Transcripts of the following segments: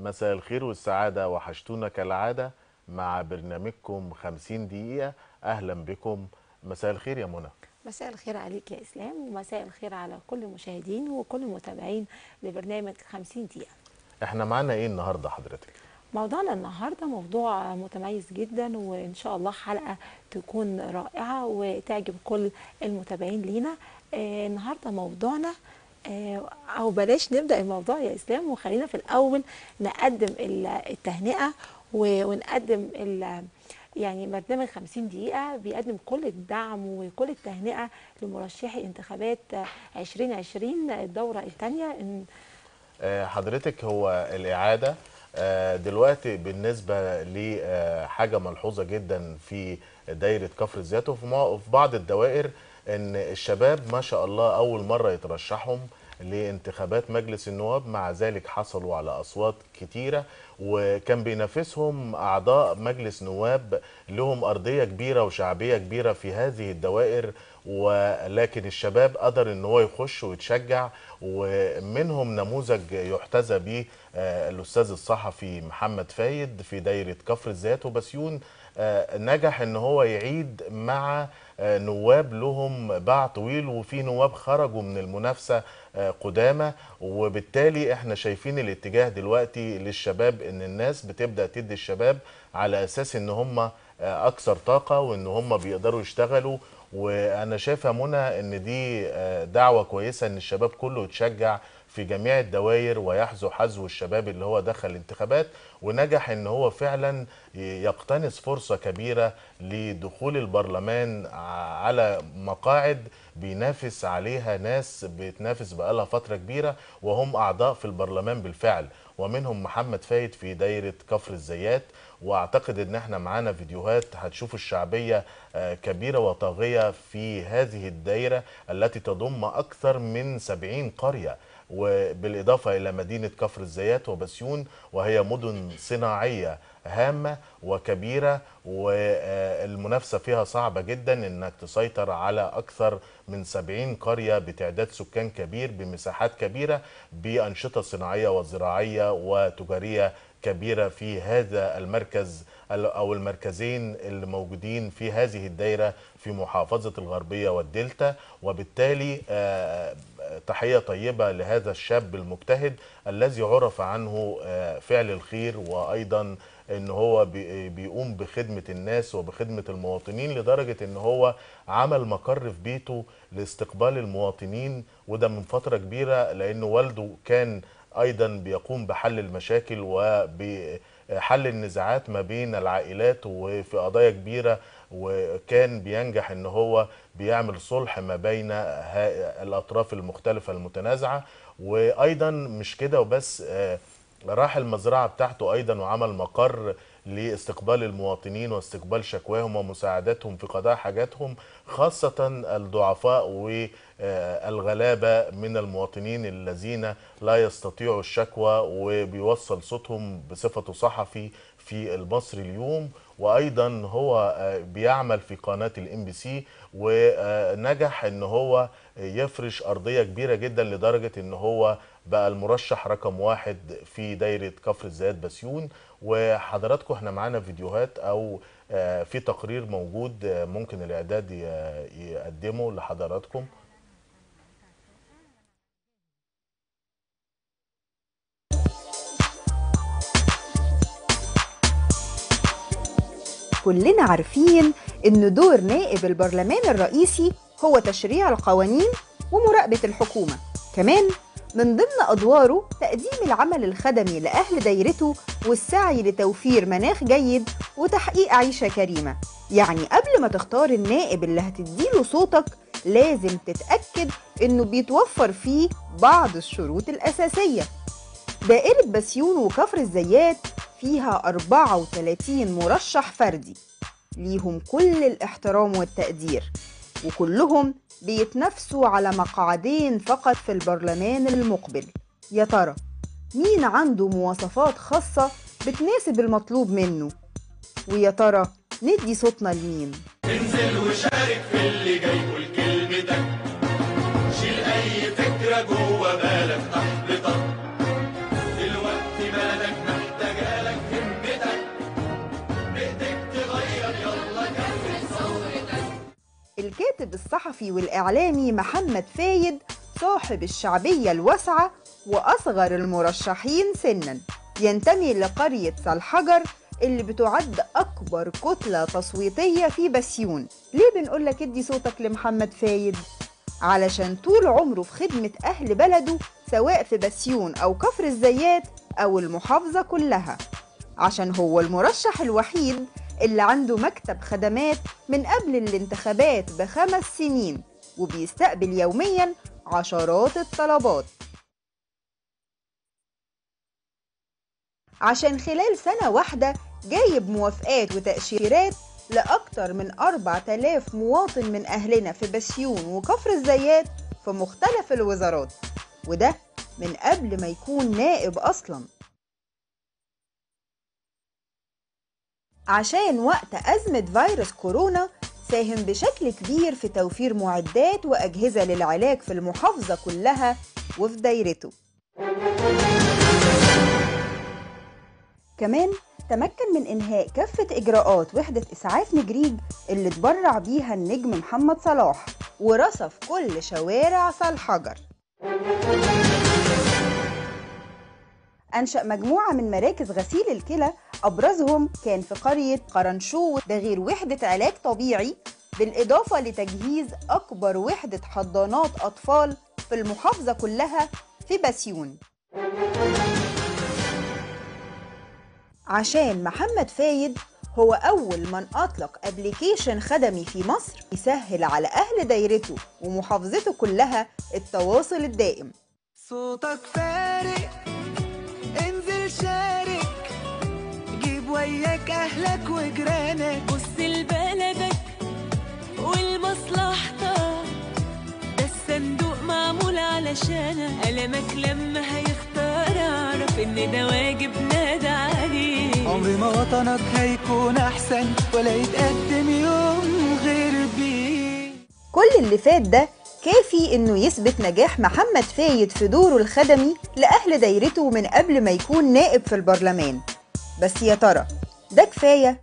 مساء الخير والسعادة وحشتونا كالعادة مع برنامجكم 50 دقيقة أهلا بكم مساء الخير يا منى مساء الخير عليك يا اسلام ومساء الخير على كل المشاهدين وكل المتابعين لبرنامج 50 دقيقه احنا معانا ايه النهاردة حضرتك موضوعنا النهارده موضوع متميز جدا وان شاء الله حلقه تكون رائعه وتعجب كل المتابعين لينا آه النهارده موضوعنا آه او بلاش نبدا الموضوع يا اسلام وخلينا في الاول نقدم ال- التهنئه و- ونقدم ال- يعني برنامج 50 دقيقة بيقدم كل الدعم وكل التهنئة لمرشحي انتخابات 2020 الدورة الثانية آه، حضرتك هو الإعادة آه، دلوقتي بالنسبة لحاجة ملحوظة جدا في دايرة كفر الزيات وفي مع- في بعض الدوائر إن الشباب ما شاء الله أول مرة يترشحهم لانتخابات مجلس النواب مع ذلك حصلوا على أصوات كتيرة وكان بينافسهم أعضاء مجلس نواب لهم أرضية كبيرة وشعبية كبيرة في هذه الدوائر ولكن الشباب قدر ان هو يخش ويتشجع ومنهم نموذج يحتذى به آه، الاستاذ الصحفي محمد فايد في دايره كفر الزيات وبسيون آه، نجح ان هو يعيد مع آه، نواب لهم باع طويل وفي نواب خرجوا من المنافسه آه، قدامى وبالتالي احنا شايفين الاتجاه دلوقتي للشباب ان الناس بتبدا تدي الشباب على اساس ان هم آه، اكثر طاقه وان هم بيقدروا يشتغلوا وانا شايف يا منى ان دي آه، دعوه كويسه ان الشباب كله يتشجع في جميع الدوائر ويحذو حذو الشباب اللي هو دخل الانتخابات ونجح ان هو فعلا يقتنص فرصه كبيره لدخول البرلمان على مقاعد بينافس عليها ناس بتنافس بقالها فتره كبيره وهم اعضاء في البرلمان بالفعل ومنهم محمد فايد في دايره كفر الزيات واعتقد ان احنا معانا فيديوهات هتشوفوا الشعبيه آه، كبيره وطاغيه في هذه الدايره التي تضم اكثر من 70 قريه وبالاضافه الى مدينه كفر الزيات وبسيون وهي مدن صناعيه هامه وكبيره والمنافسه فيها صعبه جدا انك تسيطر على اكثر من 70 قريه بتعداد سكان كبير بمساحات كبيره بانشطه صناعيه وزراعيه وتجاريه كبيره في هذا المركز او المركزين اللي موجودين في هذه الدايره في محافظه الغربيه والدلتا وبالتالي آه، تحيه طيبه لهذا الشاب المجتهد الذي عرف عنه آه، فعل الخير وايضا ان هو بي- بيقوم بخدمه الناس وبخدمه المواطنين لدرجه ان هو عمل مقر في بيته لاستقبال المواطنين وده من فتره كبيره لان والده كان ايضا بيقوم بحل المشاكل وبحل النزاعات ما بين العائلات وفي قضايا كبيره وكان بينجح ان هو بيعمل صلح ما بين ها- الاطراف المختلفه المتنازعه وايضا مش كده وبس آه، راح المزرعه بتاعته ايضا وعمل مقر لاستقبال المواطنين واستقبال شكواهم ومساعدتهم في قضاء حاجاتهم خاصه الضعفاء والغلابه من المواطنين الذين لا يستطيعوا الشكوى وبيوصل صوتهم بصفته صحفي في المصري اليوم وايضا هو آه، بيعمل في قناه الام بي سي ونجح ان هو يفرش ارضيه كبيره جدا لدرجه ان هو بقى المرشح رقم واحد في دايره كفر الزيات بسيون وحضراتكم احنا معانا فيديوهات او آه، في تقرير موجود آه، ممكن الاعداد ي- يقدمه لحضراتكم كلنا عارفين إن دور نائب البرلمان الرئيسي هو تشريع القوانين ومراقبة الحكومة كمان من ضمن أدواره تقديم العمل الخدمي لأهل دايرته والسعي لتوفير مناخ جيد وتحقيق عيشة كريمة يعني قبل ما تختار النائب اللي هتديله صوتك لازم تتأكد إنه بيتوفر فيه بعض الشروط الأساسية دائرة بسيون وكفر الزيات فيها 34 مرشح فردي ليهم كل الاحترام والتقدير وكلهم بيتنافسوا على مقعدين فقط في البرلمان المقبل يا ترى مين عنده مواصفات خاصة بتناسب المطلوب منه ويا ترى ندي صوتنا لمين انزل وشارك في اللي جاي قول كلمتك شيل اي فكرة جوه بالك تحبطك دلوقتي بالك الكاتب الصحفي والإعلامي محمد فايد صاحب الشعبية الواسعة وأصغر المرشحين سنا ينتمي لقرية سلحجر اللي بتعد أكبر كتلة تصويتية في بسيون ليه بنقول لك ادي صوتك لمحمد فايد؟ علشان طول عمره في خدمة أهل بلده سواء في بسيون أو كفر الزيات أو المحافظة كلها عشان هو المرشح الوحيد اللي عنده مكتب خدمات من قبل الانتخابات بخمس سنين وبيستقبل يوميا عشرات الطلبات عشان خلال سنة واحدة جايب موافقات وتأشيرات لأكتر من 4000 مواطن من أهلنا في بسيون وكفر الزيات في مختلف الوزارات وده من قبل ما يكون نائب أصلاً عشان وقت أزمة فيروس كورونا ساهم بشكل كبير في توفير معدات وأجهزة للعلاج في المحافظة كلها وفي دايرته كمان تمكن من إنهاء كافة إجراءات وحدة إسعاف نجريج اللي اتبرع بيها النجم محمد صلاح ورصف كل شوارع سلحجر أنشأ مجموعة من مراكز غسيل الكلى أبرزهم كان في قرية قرنشو ده غير وحدة علاج طبيعي بالإضافة لتجهيز أكبر وحدة حضانات أطفال في المحافظة كلها في بسيون عشان محمد فايد هو أول من أطلق أبليكيشن خدمي في مصر يسهل على أهل دايرته ومحافظته كلها التواصل الدائم صوتك فارق انزل شارك جيب وياك اهلك وجيرانك بص لبلدك ولمصلحتك ده الصندوق معمول علشانك قلمك لما هيختار اعرف ان ده واجب نادى عليه عمر ما وطنك هيكون احسن ولا يتقدم يوم غير بيه كل اللي فات ده كافي انه يثبت نجاح محمد فايد في دوره الخدمي لاهل دايرته من قبل ما يكون نائب في البرلمان بس يا ترى ده كفايه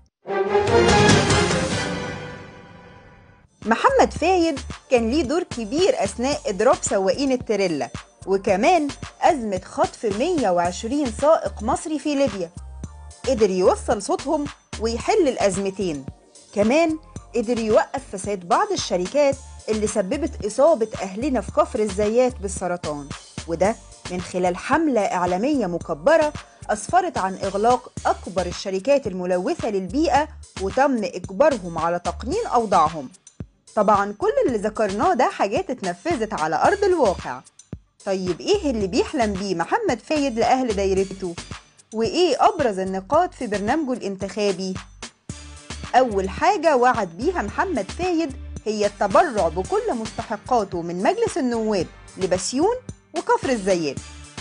محمد فايد كان ليه دور كبير اثناء اضراب سواقين التريلا وكمان ازمه خطف 120 سائق مصري في ليبيا قدر يوصل صوتهم ويحل الازمتين كمان قدر يوقف فساد بعض الشركات اللي سببت إصابة أهلنا في كفر الزيات بالسرطان وده من خلال حملة إعلامية مكبرة أسفرت عن إغلاق أكبر الشركات الملوثة للبيئة وتم إجبارهم على تقنين أوضاعهم طبعا كل اللي ذكرناه ده حاجات اتنفذت على أرض الواقع طيب إيه اللي بيحلم بيه محمد فايد لأهل دايرته؟ وإيه أبرز النقاط في برنامجه الانتخابي؟ أول حاجة وعد بيها محمد فايد هي التبرع بكل مستحقاته من مجلس النواب لبسيون وكفر الزيات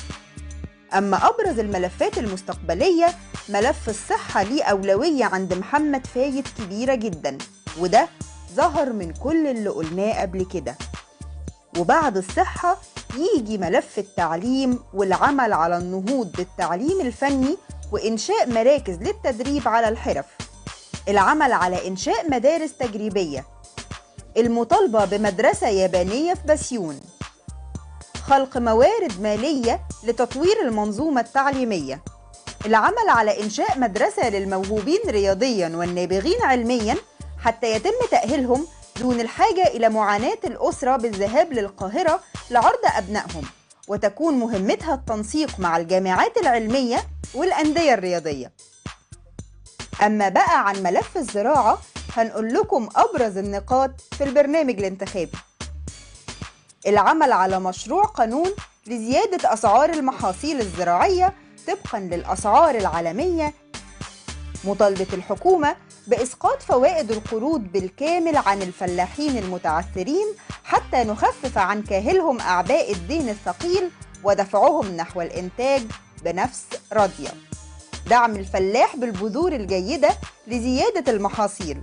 أما أبرز الملفات المستقبلية ملف الصحة ليه أولوية عند محمد فايد كبيرة جدا وده ظهر من كل اللي قلناه قبل كده وبعد الصحة يجي ملف التعليم والعمل على النهوض بالتعليم الفني وإنشاء مراكز للتدريب على الحرف العمل على إنشاء مدارس تجريبية المطالبة بمدرسة يابانية في بسيون خلق موارد مالية لتطوير المنظومة التعليمية العمل على إنشاء مدرسة للموهوبين رياضيا والنابغين علميا حتى يتم تأهيلهم دون الحاجة إلى معاناة الأسرة بالذهاب للقاهرة لعرض أبنائهم وتكون مهمتها التنسيق مع الجامعات العلمية والأندية الرياضية أما بقى عن ملف الزراعة هنقول لكم أبرز النقاط في البرنامج الانتخابي العمل على مشروع قانون لزيادة أسعار المحاصيل الزراعية طبقا للأسعار العالمية مطالبة الحكومة بإسقاط فوائد القروض بالكامل عن الفلاحين المتعثرين حتى نخفف عن كاهلهم أعباء الدين الثقيل ودفعهم نحو الإنتاج بنفس راضية دعم الفلاح بالبذور الجيدة لزيادة المحاصيل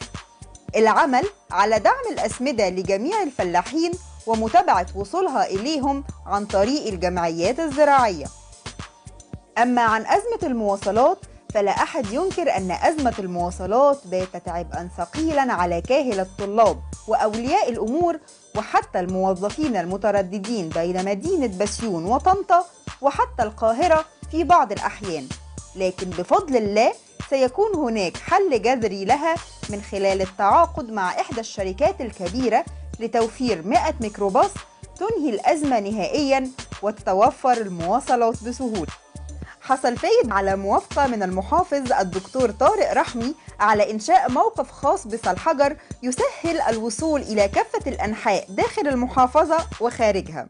العمل على دعم الأسمدة لجميع الفلاحين ومتابعة وصولها إليهم عن طريق الجمعيات الزراعية أما عن أزمة المواصلات فلا أحد ينكر أن أزمة المواصلات باتت عبئا ثقيلا على كاهل الطلاب وأولياء الأمور وحتى الموظفين المترددين بين مدينة بسيون وطنطا وحتى القاهرة في بعض الأحيان لكن بفضل الله سيكون هناك حل جذري لها من خلال التعاقد مع إحدى الشركات الكبيرة لتوفير 100 ميكروباص تنهي الأزمة نهائيا وتتوفر المواصلات بسهولة حصل فايد على موافقة من المحافظ الدكتور طارق رحمي على إنشاء موقف خاص بصالحجر يسهل الوصول إلى كافة الأنحاء داخل المحافظة وخارجها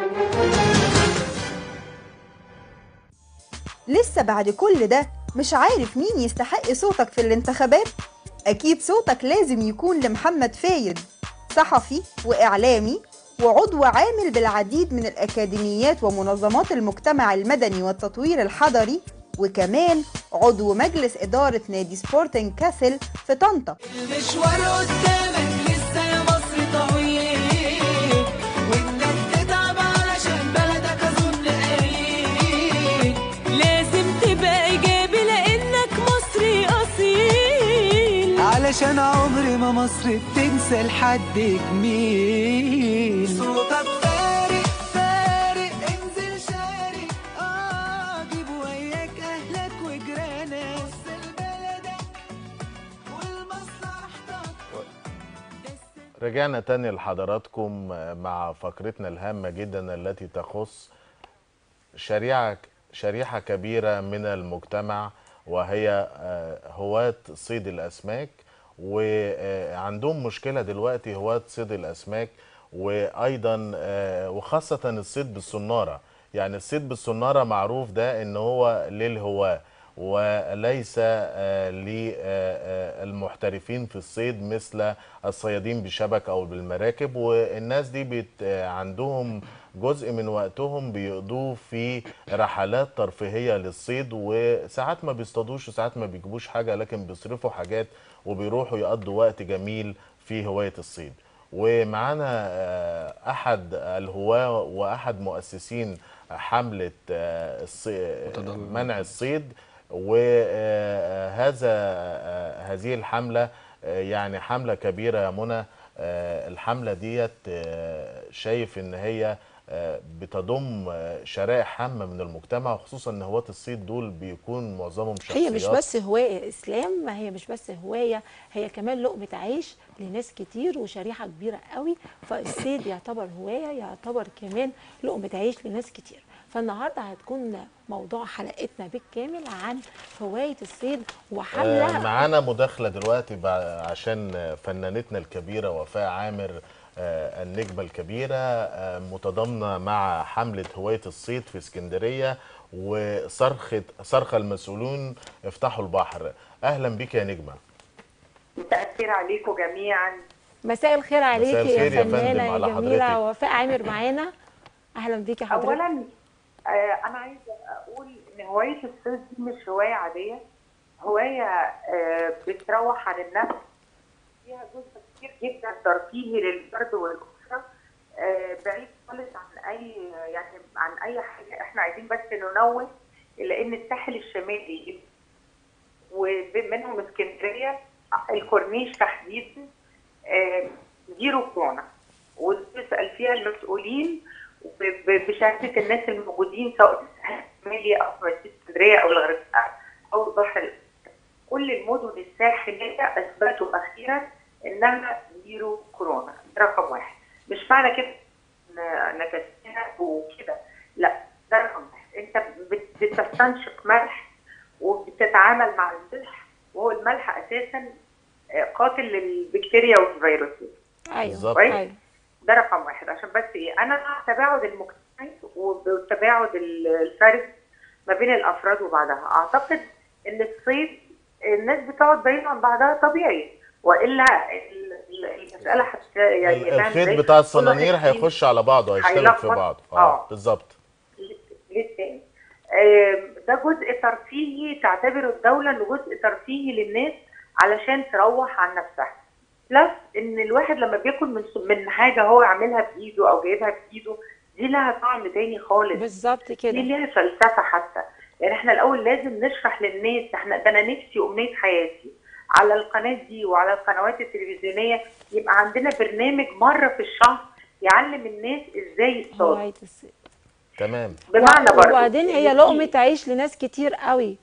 لسه بعد كل ده مش عارف مين يستحق صوتك في الانتخابات؟ أكيد صوتك لازم يكون لمحمد فايد صحفي وإعلامي وعضو عامل بالعديد من الأكاديميات ومنظمات المجتمع المدني والتطوير الحضري وكمان عضو مجلس إدارة نادي سبورتنج كاسل في طنطا المشوار قدامك لسه يا مصر طويل وانك تتعب علشان بلدك اظن قليل لازم تبقى إيجابي لأنك مصري أصيل علشان عمر ما مصر بتنسى لحد جميل صوتك فارق فارق انزل شارك اه جيب وياك اهلك وجيرانك بص لبلدك ولمصلحتك رجعنا تاني لحضراتكم مع فقرتنا الهامة جدا التي تخص شريعة شريحة كبيرة من المجتمع وهي آه، هواة صيد الأسماك وعندهم مشكلة دلوقتي هواة صيد الأسماك وأيضا آه، وخاصة الصيد بالصنارة يعني الصيد بالصنارة معروف ده إن هو للهواة وليس آه، للمحترفين في الصيد مثل الصيادين بشبك او بالمراكب والناس دي بت آه، عندهم جزء من وقتهم بيقضوه في رحلات ترفيهيه للصيد وساعات ما بيصطادوش وساعات ما بيجيبوش حاجه لكن بيصرفوا حاجات وبيروحوا يقضوا وقت جميل في هوايه الصيد ومعانا آه، احد الهواه واحد مؤسسين حمله آه، الصي- منع الصيد وهذا هذه الحمله آه، يعني حمله كبيره يا منى آه، الحمله ديت آه، شايف ان هي آه، بتضم آه، شرائح هامه من المجتمع وخصوصا ان هواة الصيد دول بيكون معظمهم شخصيات هي مش بس هواية إسلام ما هي مش بس هواية هي كمان لقمة عيش لناس كتير وشريحة كبيرة قوي فالصيد يعتبر هواية يعتبر كمان لقمة عيش لناس كتير فالنهاردة هتكون موضوع حلقتنا بالكامل عن هواية الصيد آه، وحملة معانا مداخلة دلوقتي بع- عشان فنانتنا الكبيرة وفاء عامر آه، النجمة الكبيرة آه، متضامنة مع حملة هواية الصيد في اسكندرية وصرخة صرخة المسؤولون افتحوا البحر أهلا بك يا نجمة مساء الخير عليكم جميعا مساء الخير عليكي الخير يا يا فندم فنانة يا على جميلة حضرتك. وفاء عامر معانا أهلا بيكي حضرتك اولا آه، انا عايزه اقول ان هوايه الصيد دي مش هوايه عاديه هوايه آه، بتروح عن النفس فيها جزء كتير جدا ترفيهي للفرد والاسره آه، بعيد خالص عن اي يعني عن اي حاجه احنا عايزين بس ننوه الى ان الساحل الشمالي ومنهم اسكندريه الكورنيش تحديدا آه، زيرو كورونا وتسال فيها المسؤولين ب- ب- بشهاده الناس الموجودين سواء في الساحل الشمالي او في اسكندريه او الغردقه او البحر الأحمر. كل المدن الساحليه اثبتوا اخيرا انها زيرو كورونا ده رقم واحد مش معنى كده إن- نكسنا وكده لا ده رقم واحد انت بت- بتستنشق ملح وبتتعامل مع الملح وهو الملح اساسا آه، قاتل للبكتيريا والفيروسات أيوه بالظبط. أيوه ده رقم واحد عشان بس ايه انا مع التباعد المجتمعي والتباعد ال- الفردي ما بين الافراد وبعضها اعتقد ان الصيد الناس بتقعد بعيد عن بعضها طبيعي والا ال- ال- المساله حت يعني ال- فاهم الخيط إزاي؟ بتاع كل الصنانير واحد فينا هيخش على بعضه هيشترك في هيلخبط. بعض اه آه. بالظبط للتاني آم، ده جزء ترفيهي تعتبره الدولة انه جزء ترفيهي للناس علشان تروح عن نفسها بلس ان الواحد لما بياكل من من حاجة هو عاملها بايده او جايبها بايده دي لها طعم تاني خالص بالظبط دي كده ليها فلسفة حتى يعني احنا الاول لازم نشرح للناس احنا ده انا نفسي امنيه حياتي على القناه دي وعلى القنوات التلفزيونيه يبقى عندنا برنامج مره في الشهر يعلم الناس ازاي يصطادوا هواية الصيد تمام بمعنى برضه وبعدين هي إن لقمة في- عيش لناس كتير قوي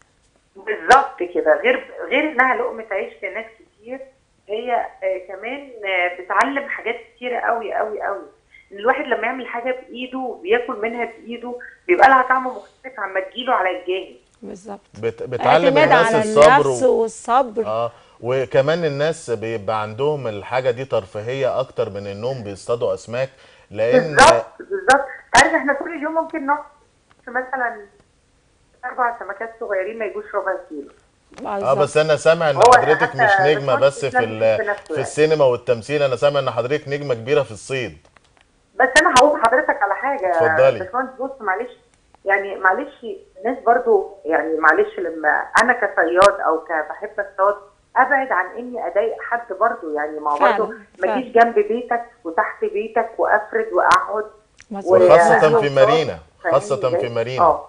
بالظبط كده غير غير انها لقمه عيش لناس كتير هي آه كمان آه بتعلم حاجات كتيره قوي قوي قوي ان الواحد لما يعمل حاجه بايده وبياكل منها بايده بيبقى لها طعم مختلف عما تجيله على الجاهز بالظبط بت... بتعلم اعتماد الناس على الصبر النفس و... والصبر اه وكمان الناس بيبقى عندهم الحاجه دي ترفيهيه اكتر من انهم بيصطادوا اسماك لان بالظبط بالظبط عارف احنا طول اليوم ممكن نقعد مثلا اربع سمكات صغيرين ما يجوش ربع كيلو اه بالظبط. بس انا سامع ان هو حضرتك حتى مش نجمه الريكورد بس في لازم ال... في نفسه في يعني. السينما والتمثيل انا سامع ان حضرتك نجمه كبيره في الصيد بس انا هقول لحضرتك على حاجه اتفضلي. باشمهندس بص معلش يعني معلش الناس برضو يعني معلش لما انا كصياد او كبحب اصطاد ابعد عن اني اضايق حد برضو يعني ما هو فعلا، برضو ما فعلا. اجيش جنب بيتك وتحت بيتك وافرد واقعد مظبوط. وخاصة و- في مارينا، فاهمني خاصة إزاي؟ في مارينا. اه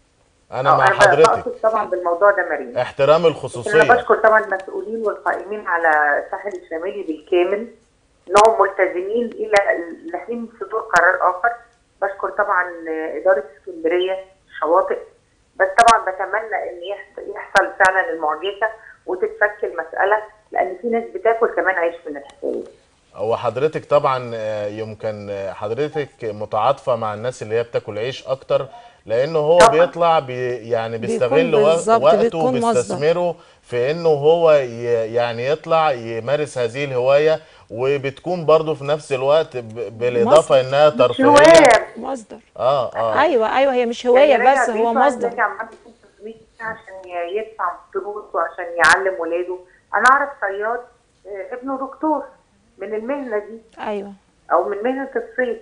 انا آه، مع أنا حضرتك بقصد طبعا بالموضوع ده مارينا احترام لكن الخصوصيه انا بشكر طبعا المسؤولين والقائمين على الساحل الشمالي بالكامل انهم ملتزمين الى لحين صدور قرار اخر بشكر طبعا اداره اسكندريه الشواطئ بس طبعا بتمنى ان يحص- يحصل فعلا المعجزه وتتفك المساله لان في ناس بتاكل كمان عيش من الحكايه دي. هو حضرتك طبعا آه، يمكن آه، حضرتك متعاطفه مع الناس اللي هي بتاكل عيش اكتر لانه هو طبعاً. بيطلع بي يعني بيستغل وق- بالظبط، وقته بيكون مصدر. وبيستثمره في انه هو ي- يعني يطلع يمارس هذه الهوايه وبتكون برضه في نفس الوقت ب- بالاضافه مصدر. انها مش ترفيهيه هوايه مصدر اه اه ايوه ايوه هي مش هوايه يعني راجع بس هو بيته مصدر راجع معاه بيكون 300 جنيه عشان ي- يدفع فلوس وعشان يعلم ولاده انا اعرف صياد آه، ابنه دكتور من المهنه دي ايوه او من مهنه الصيد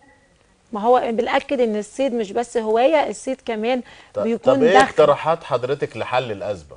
ما هو بنأكد ان الصيد مش بس هوايه الصيد كمان ط- بيكون طب ايه دخل اقتراحات حضرتك لحل الازمه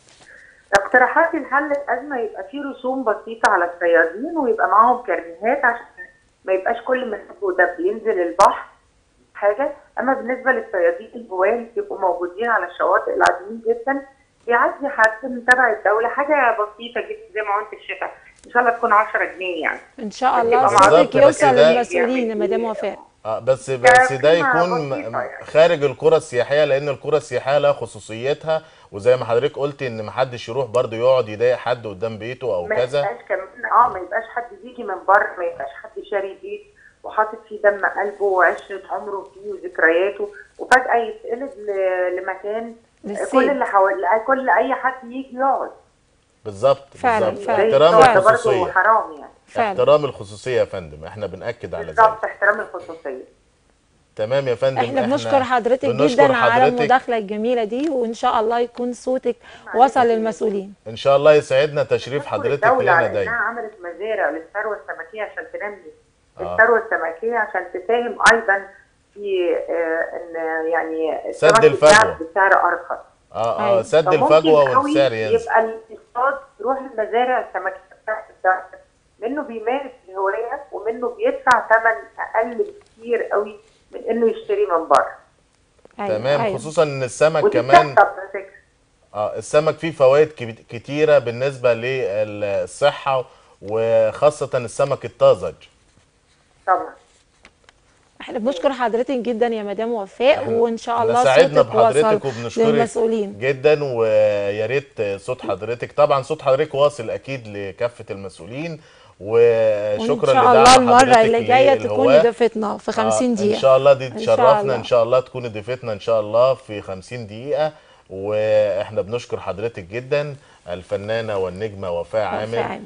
اقتراحاتي لحل الازمه يبقى في رسوم بسيطه على الصيادين ويبقى معاهم كرنيهات عشان ما يبقاش كل ما ده بينزل البحر حاجه اما بالنسبه للصيادين الهواه يبقوا موجودين على الشواطئ العاديين جدا بيعدي حد من تبع الدوله حاجه بسيطه جدا زي ما قلت الشتاء ان شاء الله تكون 10 جنيه يعني ان شاء الله يبقى صوتك بالظبط، بس يوصل ده- للمسؤولين يا مدام وفاء اه بس بس ده قيمة يكون بسيطة م- يعني. خارج القرى السياحيه لان القرى السياحيه لها خصوصيتها وزي ما حضرتك قلتي ان محدش يروح برضه يقعد يضايق حد قدام بيته او ما كذا يبقاش كمان اه ما يبقاش حد بيجي من بره ما يبقاش حد شاري بيت وحاطط فيه دم قلبه وعشره عمره فيه وذكرياته وفجاه يتقلب ل- لمكان للصيد. كل اللي حوالي كل اي حد يجي يقعد بالظبط فعلا، بالظبط فعلا. زي احترام الصور ده برضه الخصوصيه حرام يعني فعلا احترام الخصوصيه يا فندم احنا بنأكد على ذلك بالظبط احترام الخصوصيه تمام يا فندم احنا بنشكر حضرتك بنشكر جدا على حضرتك. المداخله الجميله دي وان شاء الله يكون صوتك وصل للمسؤولين ان شاء الله يسعدنا تشريف نشكر حضرتك الدولة لنا على انها دايما عملت مزارع للثروه السمكيه عشان تنمي آه. الثروه السمكيه عشان تساهم ايضا في آه، ان يعني سد السمك الفجوة. يتباع بسعر ارخص اه أيوة. اه سد فممكن الفجوه قوي والسعر ينزل يبقى الاقتصاد يروح المزارع السمكيه بتاعت الدولة منه بيمارس الهوايه ومنه بيدفع ثمن اقل بكتير قوي من انه يشتري من بره أيوة، تمام أيوة. خصوصا ان السمك ودي كمان بتحصل على فكرة. اه السمك فيه فوائد كب- كتيرة بالنسبة للصحة وخاصة السمك الطازج طبعا احنا بنشكر حضرتك جدا يا مدام وفاء وان شاء احنا الله سعدنا صوتك وصل بحضرتك وبنشكرك للمسؤولين جدا ويا ريت صوت حضرتك طبعا صوت حضرتك واصل اكيد لكافة المسؤولين وشكرا وان شاء لدعم الله المره حضرتك اللي جايه للهواة. تكوني ضيفتنا في 50 آه، دقيقه ان شاء الله دي إن شاء تشرفنا الله. ان شاء الله تكوني ضيفتنا ان شاء الله في 50 دقيقة واحنا بنشكر حضرتك جدا الفنانة والنجمة وفاء عامر عامر.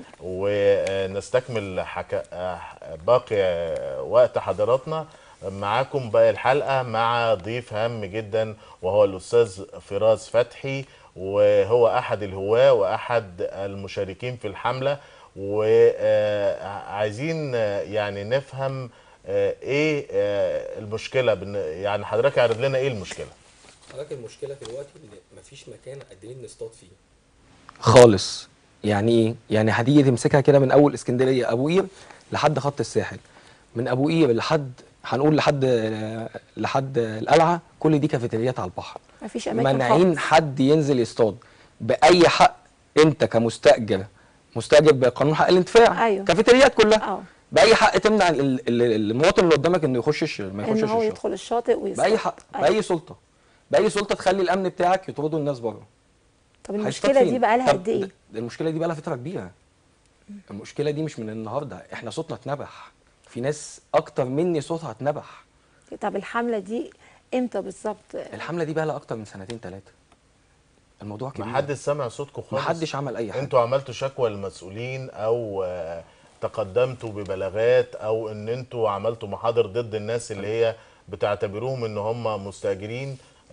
ونستكمل حكا... آه، باقي آه، وقت حضراتنا معاكم باقي الحلقة مع ضيف هام جدا وهو الأستاذ فراس فتحي وهو أحد الهواة وأحد المشاركين في الحملة وعايزين يعني نفهم آه، ايه آه، المشكلة بالن- يعني حضرتك عرض لنا ايه المشكلة حضرتك المشكله دلوقتي ان مفيش مكان قادرين نصطاد فيه خالص يعني ايه يعني هتيجي تمسكها كده من اول اسكندريه ابو قير لحد خط الساحل من ابو قير لحد هنقول لحد لحد القلعه كل دي كافيتريات على البحر مفيش اماكن مانعين خالص. حد ينزل يصطاد باي حق انت كمستاجر مستاجر بقانون حق الانتفاع أيوه. كافيتريات كلها اه باي حق تمنع ال- ال- المواطن اللي قدامك انه يخشش ما ان يخشش هو الشاطئ يدخل الشاطئ ويصطاد باي حق أيوه. باي سلطه باي سلطه تخلي الامن بتاعك يطردوا الناس بره طب هيصطاد المشكله فين؟ دي بقى لها طب قد ايه؟ ده- المشكله دي بقى لها فتره كبيره المشكله دي مش من النهارده احنا صوتنا اتنبح في ناس اكتر مني صوتها اتنبح طب الحمله دي امتى بالظبط؟ الحمله دي بقى لها اكتر من سنتين ثلاثه الموضوع كبير ما حدش سمع صوتكم خالص محدش عمل اي حاجه انتوا عملتوا شكوى للمسؤولين او آه، تقدمتوا ببلاغات او ان انتوا عملتوا محاضر ضد الناس اللي هي بتعتبروهم ان هم مستاجرين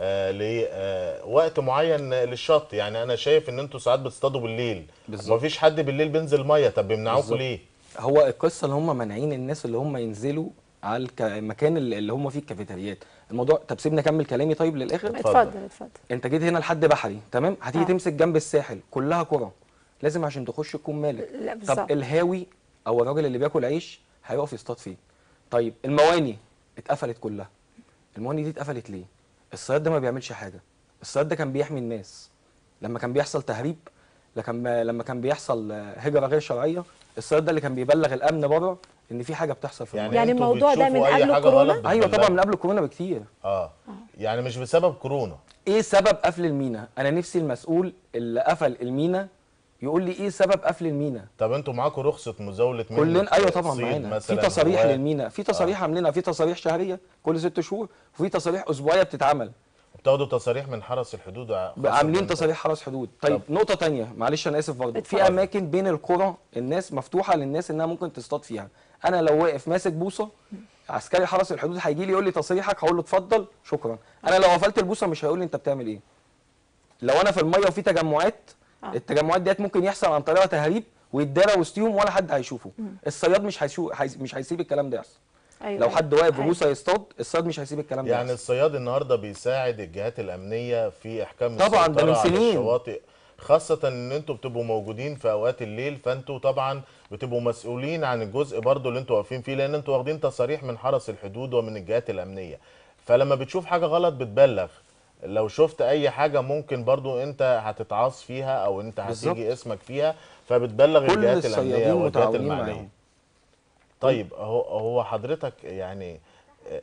لوقت معين للشط يعني انا شايف ان انتوا ساعات بتصطادوا بالليل بالظبط. مفيش حد بالليل بينزل ميه طب بيمنعوكوا بالظبط. ليه هو القصه اللي هم مانعين الناس اللي هم ينزلوا على الك- المكان اللي اللي هم فيه الكافيتريات الموضوع طب سيبني اكمل كلامي طيب للاخر اتفضل اتفضل انت جيت هنا لحد بحري تمام هتيجي آه. تمسك جنب الساحل كلها كرة لازم عشان تخش تكون مالك لا بالظبط طب الهاوي او الراجل اللي بياكل عيش هيقف يصطاد فين طيب المواني اتقفلت كلها المواني دي اتقفلت ليه الصياد ده ما بيعملش حاجه الصياد ده كان بيحمي الناس لما كان بيحصل تهريب لما لما كان بيحصل آه، هجره غير شرعيه الصياد ده اللي كان بيبلغ الامن بره ان في حاجه بتحصل في يعني, المواني يعني انتوا الموضوع ده بتشوفوا من أي قبل حاجة كورونا؟ غلط ايوه طبعا بتبلغوا. من قبل كورونا بكتير اه يعني مش بسبب كورونا ايه سبب قفل المينا انا نفسي المسؤول اللي قفل المينا يقول لي ايه سبب قفل المينا طب انتوا معاكم رخصه مزاوله مينا كلنا ايوه طبعا صيد معانا في مثلاً، تصاريح هواة؟ للمينا في تصاريح عاملينها في تصاريح شهريه كل ست شهور وفي تصاريح اسبوعيه بتتعمل بتاخدوا تصاريح من حرس الحدود خاصة عاملين بال- تصاريح حرس حدود طيب طب. نقطه تانية معلش انا اسف برضه اتفضل. في اماكن بين القرى الناس مفتوحه للناس انها ممكن تصطاد فيها انا لو واقف ماسك بوصه عسكري حرس الحدود هيجي لي يقول لي تصريحك هقول له اتفضل شكرا انا لو قفلت البوصه مش هيقول لي انت بتعمل ايه لو انا في الميه وفي تجمعات آه. التجمعات ديت ممكن يحصل عن طريقه تهريب ويتدارى وسطيهم ولا حد هيشوفه الصياد مش هيشو... هيس- مش هيسيب الكلام ده يحصل ايوه لو حد واقف أيوة. ببوصه يصطاد الصياد مش هيسيب الكلام ده يعني يحصل. الصياد النهارده بيساعد الجهات الامنيه في احكام طبعاً، ده السيطرة من على سنين. الشواطئ خاصة ان انتوا بتبقوا موجودين في اوقات الليل فانتوا طبعا بتبقوا مسؤولين عن الجزء برضو اللي انتوا واقفين فيه لان انتوا واخدين تصاريح من حرس الحدود ومن الجهات الامنيه فلما بتشوف حاجة غلط بتبلغ لو شفت اي حاجة ممكن برضو انت هتتعاص فيها او انت هتيجي بالظبط. اسمك فيها فبتبلغ كل الجهات الامنيه الصيادين والجهات متعاونين المعنيه معاهم. طيب هو هو حضرتك يعني آه،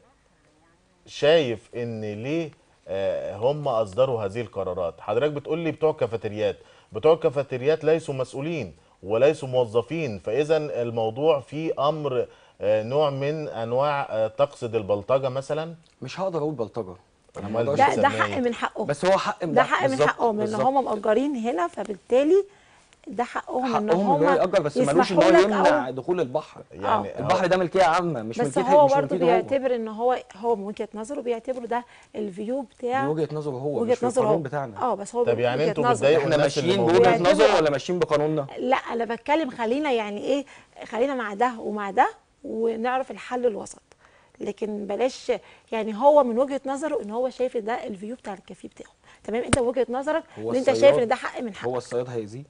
شايف ان ليه آه، هم اصدروا هذه القرارات حضرتك بتقول لي بتوع كافيتريات بتوع الكافيتريات ليسوا مسؤولين وليسوا موظفين فاذا الموضوع فيه امر آه، نوع من انواع آه، تقصد البلطجه مثلا مش هقدر اقول بلطجه انا ما أمال اقدرش ده بتسميه ده إيه؟ حق من حقهم بس هو حق ده حق من بالظبط، حقهم لان بالظبط. هم مأجرين هنا فبالتالي ده حقهم ان حقهم هم يبقى يأجر بس ملوش ان هو يسمحوا لك يمنع أو دخول البحر يعني آه. هو- البحر ده ملكيه عامه مش بس ملكيه هو مش برضه ملكيته هو بيعتبر ان هو هو من وجهه نظره بيعتبره ده الفيو بتاع دي وجهه نظره هو وجهه مش في نظره القانون هو بتاعنا اه بس هو طب يعني وجهة انتوا نظره. بتضايقوا احنا الناس اللي ماشيين موجودة. بوجهه بيعتبر- نظر ولا ماشيين بقانوننا لا انا بتكلم خلينا يعني ايه خلينا مع ده ومع ده ونعرف الحل الوسط لكن بلاش يعني هو من وجهه نظره ان هو شايف ان ده الفيو بتاع الكافيه بتاعه تمام انت وجهه نظرك هو ان انت شايف الصياد- ان ده حق من حقك هو الصياد هيزيد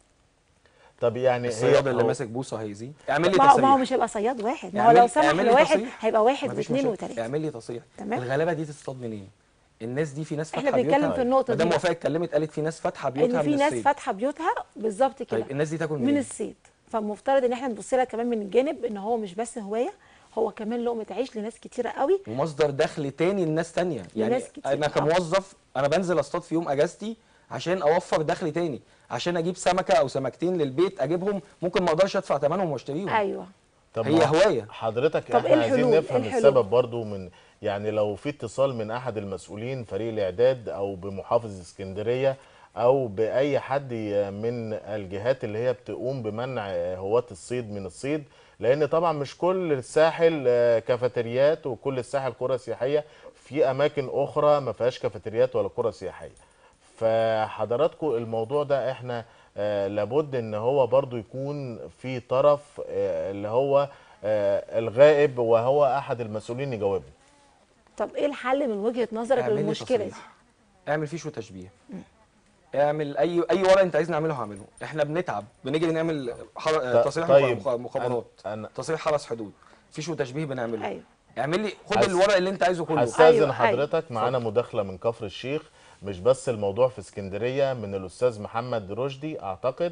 طب يعني هي الصياد اللي هو- ماسك بوصه هيزيد اعمل لي ما هو ما هو تصريح مش هيبقى صياد واحد ما هو اعمل- لو سمح اعمل لي لواحد تصريح. هيبقى واحد مفيش واثنين مشاكل. وثلاثه اعمل لي تصريح تمام. الغلابه دي تصطاد منين الناس دي في ناس احنا فاتحه بنتكلم بيوتها في النقطة دي مدام بقى. وفاء اتكلمت قالت في ناس فاتحه بيوتها ان في من ناس الصيد. فاتحه بيوتها بالظبط كده طيب الناس دي تاكل من منين الصيد فالمفترض ان احنا نبص لها كمان من الجانب ان هو مش بس هوايه هو كمان لقمه عيش لناس كتيره قوي ومصدر دخل تاني لناس تانية يعني لناس كتير. انا آه. كموظف انا بنزل اصطاد في يوم اجازتي عشان اوفر دخل تاني عشان اجيب سمكه او سمكتين للبيت اجيبهم ممكن ما اقدرش ادفع ثمنهم واشتريهم ايوه طب هي ما هواية. حضرتك طب إيه احنا عايزين الحلول؟ نفهم إيه الحلول؟ السبب برضو من يعني لو في اتصال من احد المسؤولين فريق الاعداد او بمحافظ اسكندريه او باي حد ي- من الجهات اللي هي بتقوم بمنع هواة الصيد من الصيد لان طبعا مش كل الساحل آه، كافيتريات وكل الساحل قرى سياحيه في اماكن اخرى ما فيهاش كافيتريات ولا قرى سياحيه فحضراتكم الموضوع ده احنا آه لابد ان هو برضو يكون في طرف آه اللي هو آه الغائب وهو احد المسؤولين يجاوبنا طب ايه الحل من وجهه نظرك اعمل لي للمشكله دي تصريح. اعمل فيش وتشبيه اعمل اي اي ورق انت عايزني اعمله هعمله احنا بنتعب بنيجي نعمل حر... ط- تصريح طيب، مخ- مخابرات أنا- أنا- تصريح حرس حدود فيش وتشبيه بنعمله ايوه اعمل لي خد حس- الورق اللي انت عايزه كله هستاذن أيوة، حضرتك معانا مداخله من كفر الشيخ مش بس الموضوع في اسكندريه من الاستاذ محمد رشدي اعتقد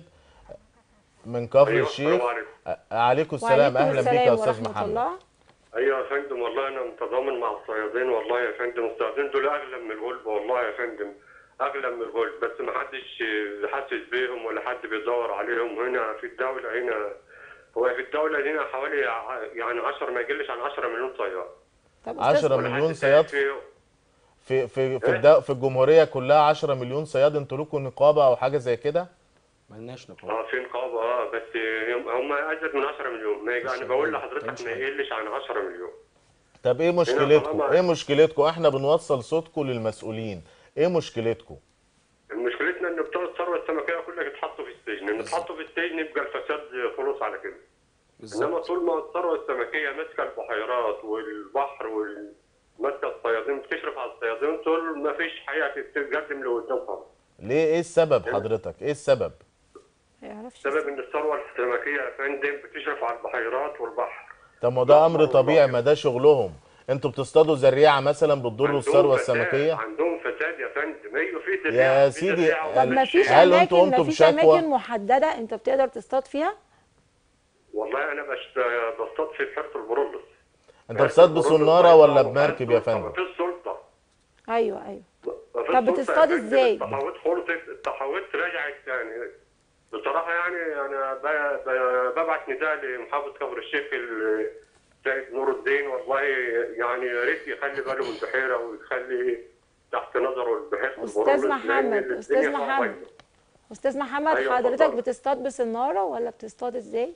من كفر أيوة، الشيخ السلام عليكم. أ- عليكم السلام وعليكم اهلا بيك يا السلام استاذ ورحمة محمد الله ايوه يا فندم والله انا متضامن مع الصيادين والله يا فندم الصيادين دول اغلى من الغلب والله يا فندم اغلى من الغلب بس ما حدش حاسس بيهم ولا حد بيدور عليهم هنا في الدوله هنا هو في الدوله هنا حوالي ع- يعني 10 ما يقلش عن 10 مليون صياد طب 10 استاذ ولا مليون حد صياد فيهم. في في في, إيه؟ الد... في الجمهوريه كلها 10 مليون صياد انتوا لكم نقابه او حاجه زي كده ملناش نقاش اه في نقابه اه بس هم- هم ازيد من 10 مليون ما يجي- انا بقول لحضرتك ما يقلش عن 10 مليون طب ايه مشكلتكم طالما- ايه مشكلتكم احنا بنوصل صوتكم للمسؤولين ايه مشكلتكم مشكلتنا ان بتوع الثروه السمكيه كلها يتحطوا في السجن ان يتحطوا في السجن يبقى الفساد خلص على كده انما بالظبط طول ما الثروه السمكيه ماسكه البحيرات والبحر وماسكه الصيادين بتشرف على الصيادين طول ما فيش حياه تتقدم لقدام خالص ليه ايه السبب حضرتك ايه السبب ما يعرفش السبب ان الثروه السمكيه يا فندم بتشرف على البحيرات والبحر طب ما ده امر طبيعي ما ده شغلهم انتوا بتصطادوا زريعه مثلا بتضروا عندهم الثروه فساد، السمكيه عندهم فساد يا فندم ايوه في يا زريعة، في سيدي، زريعة طب وفي ما فيش هل انتوا اماكن ما قمتوا فيش بشكوى؟ اماكن محدده انت بتقدر تصطاد فيها والله انا بشت- بصطاد في بحيره البرولس انت بتصطاد بسناره ولا بمركب يا فندم في السلطه ايوه ايوه مفيش طب سلطة بتصطاد يا فندم. ازاي؟ التحويط خلصت التحويط رجعت يعني بصراحه يعني انا ب- ب- ببعت نداء لمحافظ كفر الشيخ ال- سيد نور الدين والله يعني يا ريت يخلي باله من البحيره ويخلي تحت نظره البحيره أستاذ البرولس، لأن محمد، الدنيا أستاذ فيها محمد. بايظة. استاذ محمد أيوة، حضرتك اتفضل. بتصطاد بسناره ولا بتصطاد ازاي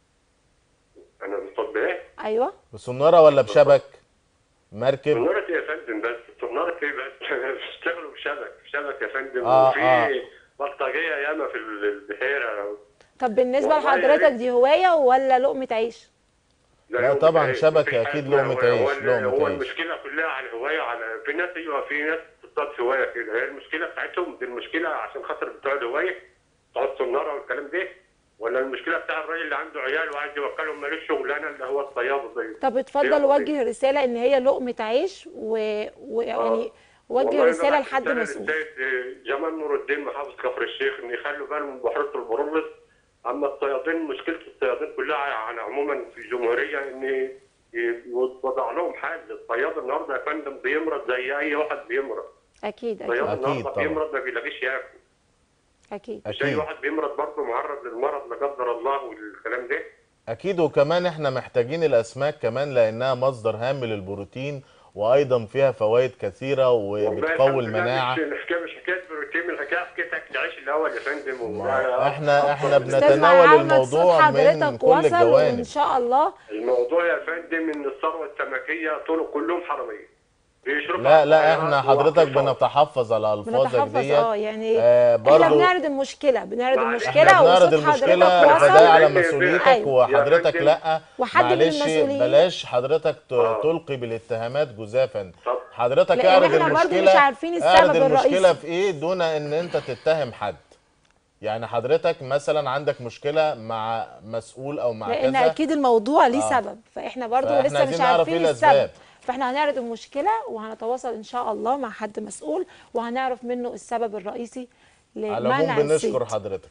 انا بصطاد بايه؟ ايوه بسناره ولا بشبك مركب سنارة إيه يا فندم بس سنارة ايه بس بيشتغلوا بشبك شبك يا فندم آه، وفي آه. بلطجيه ياما في البحيره طب بالنسبه والله يا لحضرتك ريت. دي هوايه ولا لقمه عيش لا يوم طبعاً عيش، شبكة مفيش أكيد حاجة لقمة هو- عيش، هو- لقمة هو عيش. المشكله كلها على الهوايه على في ناس ايوه في ناس بتصطاد هوايه كده هي المشكله بتاعتهم دي المشكله عشان خاطر بتوع الهوايه بتوع السناره والكلام ده ولا المشكله بتاع الراجل اللي عنده عيال وعايز يوكلهم مالوش شغلانه اللي هو الصياد زي طب اتفضل وجه رساله ان هي لقمه عيش و- ويعني وجه والله رساله ببعت لحد رسالة مسؤول للسيد جمال نور الدين محافظ كفر الشيخ ان يخلوا بالهم من بحيره البرولس اما الصيادين مشكله الصيادين كلها على عموما في الجمهوريه ان يوضع لهم حل الصياد النهارده يا فندم بيمرض زي اي واحد بيمرض اكيد الصياد اكيد أكيد النهارده طبعا. بيمرض ما بيلاقيش ياكل اكيد مش اي اكيد واحد بيمرض برضه معرض للمرض لا قدر الله والكلام ده اكيد وكمان احنا محتاجين الاسماك كمان لانها مصدر هام للبروتين وايضا فيها فوائد كثيره والله وبتقوي الحمد لله المناعه مش الحكايه مش حكايه بروتين الحكايه حكايه اكل عيش الاول يا فندم احنا احنا استاذ بنتناول محمد صوت الموضوع من حضرتك كل وصل وان الجوانب شاء الله الموضوع يا فندم ان الثروه السمكيه طول كلهم حراميه بيشرفوا لا على لا الطيارات احنا حضرتك وعلى بنتحفظ على الفاظك بنتحفظ ديت اه يعني آه احنا برضو بنعرض المشكله بنعرض معلش. المشكله احنا بنعرض وصوت المشكله حضرتك فده وصل على أيوة. مسؤوليتك أيوة. وحضرتك يا فندم. لا وحد من معلش المسؤولين. بلاش حضرتك ت- آه. تلقي بالاتهامات جزافا طب. حضرتك لأن اعرض احنا برضو المشكله مش عارفين السبب اعرض المشكله الرئيسي. في ايه دون ان انت تتهم حد يعني حضرتك مثلا عندك مشكله مع مسؤول او مع لان كذا اكيد الموضوع ليه آه. سبب فاحنا برضو فإحنا لسه عايزين مش نعرف عارفين إيه الأسباب. السبب فاحنا هنعرض المشكله وهنتواصل ان شاء الله مع حد مسؤول وهنعرف منه السبب الرئيسي على لمنع العموم بنشكر الصيد حضرتك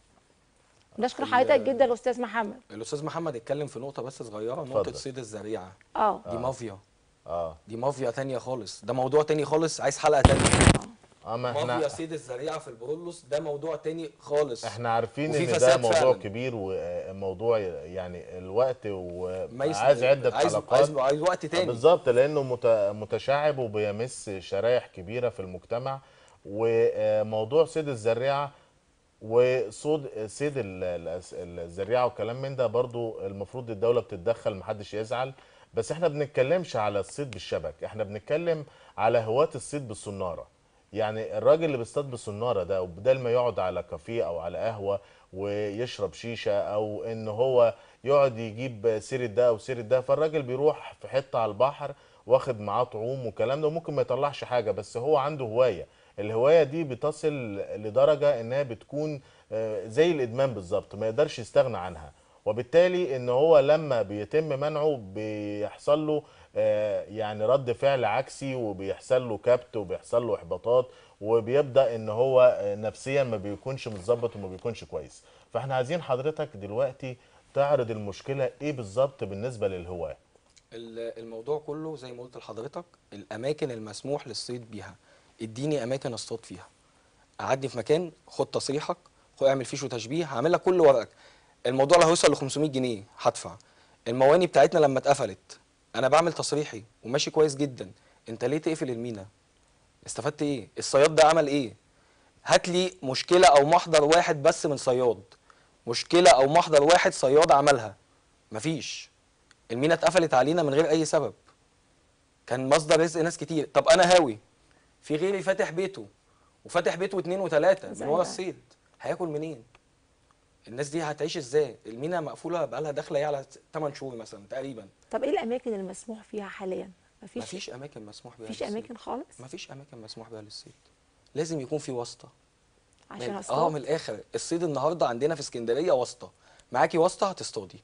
بنشكر حضرتك جدا استاذ محمد الاستاذ محمد اتكلم في نقطه بس صغيره اتفضل. نقطه صيد الزريعه اه دي مافيا اه دي مافيا تانية خالص ده موضوع تاني خالص عايز حلقه تانية اما مافيا احنا صيد الزريعه في البرولوس ده موضوع تاني خالص احنا عارفين وفي ان ده فساد موضوع فعلاً. كبير وموضوع يعني الوقت ما يس- وعايز عده عايز حلقات عايز, عايز وقت تاني بالظبط لانه مت- متشعب وبيمس شرايح كبيره في المجتمع وموضوع صيد الزريعه وصيد صيد ال- الأس- الزريعه والكلام من ده برضو المفروض الدوله بتتدخل محدش يزعل بس احنا بنتكلمش على الصيد بالشبك احنا بنتكلم على هواة الصيد بالصناره يعني الراجل اللي بيصطاد بالصناره ده وبدل ما يقعد على كافيه او على قهوه ويشرب شيشه او ان هو يقعد يجيب سيره ده او سيره ده فالراجل بيروح في حته على البحر واخد معاه طعوم والكلام ده ممكن ما يطلعش حاجه بس هو عنده هوايه الهوايه دي بتصل لدرجه انها بتكون آه، زي الادمان بالظبط ما يقدرش يستغنى عنها وبالتالي ان هو لما بيتم منعه بيحصل له آه، يعني رد فعل عكسي وبيحصل له كبت وبيحصل له احباطات وبيبدا ان هو آه، نفسيا ما بيكونش متظبط وما بيكونش كويس فاحنا عايزين حضرتك دلوقتي تعرض المشكله ايه بالظبط بالنسبه للهواه ال- الموضوع كله زي ما قلت لحضرتك الاماكن المسموح للصيد بيها اديني اماكن اصطاد فيها اعدي في مكان خد تصريحك خد اعمل فيش وتشبيه هعمل لك كل ورقك الموضوع لو هيوصل ل 500 جنيه هدفع المواني بتاعتنا لما اتقفلت انا بعمل تصريحي وماشي كويس جدا انت ليه تقفل المينا استفدت ايه الصياد ده عمل ايه هات لي مشكله او محضر واحد بس من صياد مشكله او محضر واحد صياد عملها مفيش المينا اتقفلت علينا من غير اي سبب كان مصدر رزق ناس كتير طب انا هاوي في غيري فاتح بيته وفاتح بيته اتنين وتلاته زي من ورا ده. الصيد هياكل منين الناس دي هتعيش ازاي المينا مقفوله بقالها داخله ايه على 8 شهور مثلا تقريبا طب ايه الاماكن المسموح فيها حاليا مفيش مفيش اماكن مسموح بيها مفيش للصيد. اماكن خالص مفيش اماكن مسموح بيها للصيد لازم يكون في واسطه عشان اه اصطاد من الاخر الصيد النهارده عندنا في اسكندريه واسطه معاكي واسطه هتصطادي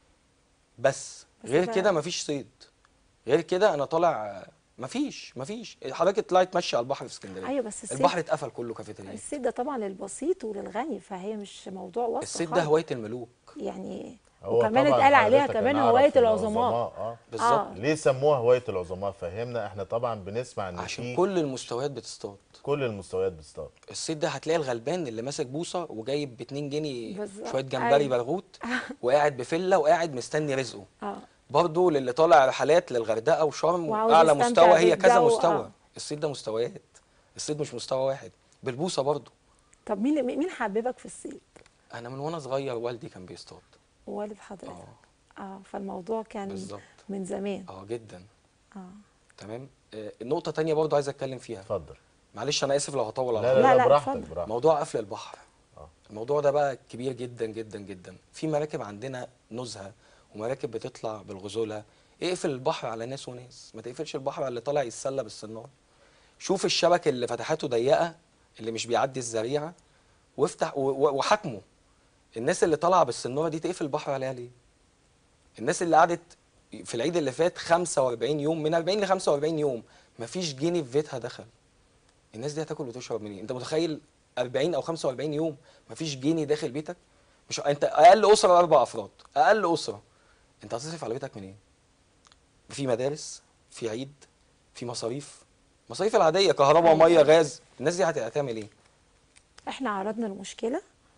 بس بس غير بقى- كده مفيش صيد غير كده انا طالع مفيش مفيش حضرتك اطلعي تمشي على البحر في اسكندريه ايوه بس الصيد البحر اتقفل كله كافيتريا الصيد ده طبعا للبسيط وللغني فهي مش موضوع واسطه الصيد ده خالص. هوايه الملوك يعني هو وكمان طبعاً اتقال عليها حضرتك كمان أنا أعرف هوايه إن العظماء اه بالظبط آه. ليه سموها هوايه العظماء فهمنا احنا طبعا بنسمع ان عشان في كل المستويات بتصطاد كل المستويات بتصطاد الصيد ده هتلاقي الغلبان اللي ماسك بوصه وجايب ب 2 جنيه بالظبط. شويه جمبري أيوة. برغوت وقاعد بفله وقاعد مستني رزقه اه برضه للي طالع رحلات للغردقه وشرم وعاوز اعلى يستمتع مستوى هي كذا بالجو، مستوى آه. الصيد ده مستويات الصيد مش مستوى واحد بالبوصه برضه طب مين مين حببك في الصيد انا من وانا صغير والدي كان بيصطاد والد حضرتك اه اه فالموضوع كان بالظبط من زمان اه جدا اه تمام آه النقطه تانية برضه عايز اتكلم فيها اتفضل معلش انا اسف لو هطول على لا لا, حضرتك. لا, لا، لا، براحتك اتفضل. براحتك موضوع قفل البحر آه. الموضوع ده بقى كبير جدا جدا جدا في مراكب عندنا نزهه ومراكب بتطلع بالغزوله اقفل البحر على ناس وناس ما تقفلش البحر على اللي طالع يتسلى بالصنار شوف الشبك اللي فتحاته ضيقه اللي مش بيعدي الزريعه وافتح و- و- وحاكمه الناس اللي طالعه بالصناره دي تقفل البحر عليها ليه الناس اللي قعدت في العيد اللي فات 45 يوم من 40 ل 45 يوم مفيش جنيه في بيتها دخل الناس دي هتاكل وتشرب منين انت متخيل 40 او 45 يوم مفيش جنيه داخل بيتك مش انت اقل اسره اربع افراد اقل اسره انت هتصرف على بيتك منين في مدارس في عيد في مصاريف مصاريف العاديه كهرباء أيوة. ميه غاز الناس دي هت- هتعمل ايه احنا عرضنا المشكله